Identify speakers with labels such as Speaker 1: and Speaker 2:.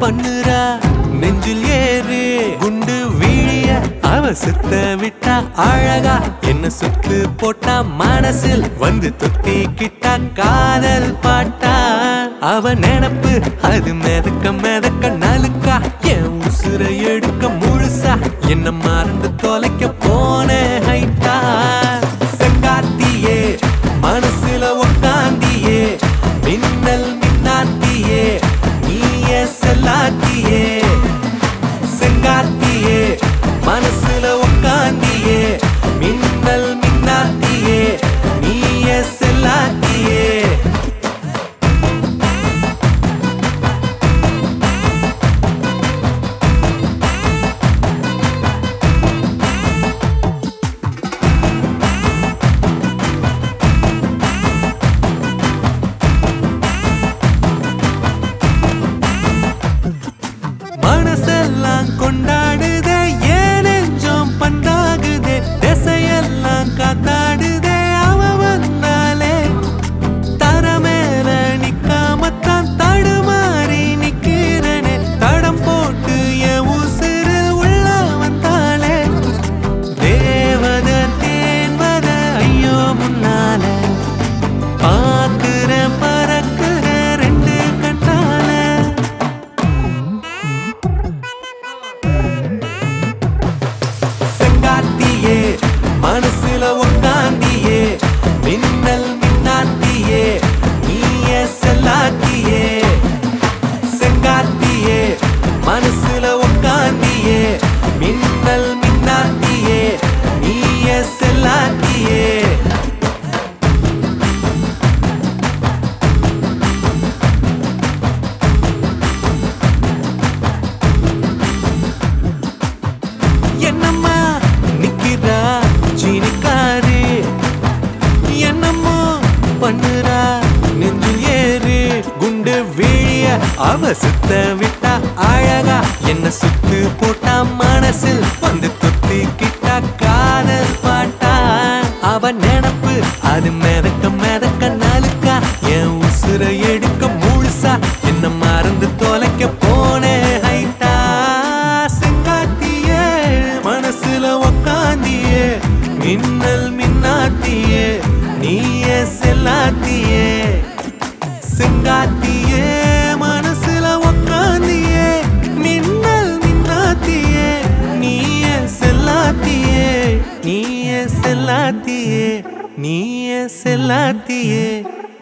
Speaker 1: பண்ணுறா நெஞ்சில் ஏறு குண்டு வீழிய அவ சுத்த விட்டா அழகா என்ன சுத்து போட்டா மனசில் வந்து தொத்திக்கிட்டா காதல் பாட்டா அவ நினப்பு அது மிதக்க மிதக்க நலுக்கா என் உசுரை எடுக்க முழுசா என்ன மறந்து தொலைக்க போன ஹைட்டா செங்காத்தியே மனசுல உக்காந்தியே மின்னல் மின்னாத்தியே நீயே செல்லாத்தியே செங்காத்தியே மனசுல உக்காந்தியே மின்னல் மின்னாத்தியே நீயே செல்லாத்தியே மனசெல்லாம் கொண்டாடுதே ஏன் நெஞ்சம் பண்டாகுதே திசையெல்லாம் காத்தாடுதே அவ வந்தாலே தர மேல நிக்காமத்தான் தடுமாறி நிக்கிறனே தடம் போட்டு என் உசுறு உள்ள வந்தாலே தேவத தேன்வத ஐயோ முன்னால பாக்குற பறக்குற ரெண்டு கண்ணால செங்காத்தியே மனசுல உக்காந்தியே மின்னல் மின்னாத்தியே நீயே செல்லாத்தியே செங்காத்தியே மனசுல உக்காந்தியே மின்னல் மின்னாத்தியே நீயே செல்லாத்தியே என்னம்மா நிக்கிறா சீனிக்காரு என்னமோ பண்ணுறா நெஞ்சில் ஏறு குண்டு வீழிய அவ சுத்த விட்டா அழகா என்ன சுத்து போட்டா மனசில் வந்து தொத்திக்கிட்டா காதல் பாட்டா அவ நினப்பு அது மிதக்க மிதக்க நலுக்கா என் உசுரை எடுக்க முழுசா என்ன மறந்து தொலைக்க போனேன் ஹைட்டா செங்காத்தியே மனசுல உக்காந்தியே மின்னல் மின்னாத்தியே நீயே செல்லாத்தியே செங்காத்தியே மனசுல உக்காந்தியே மின்னல் மின்னாத்தியே நீயே செல்லாத்தியே நீயே செல்லாத்தியே நீயே செல்லாத்தியே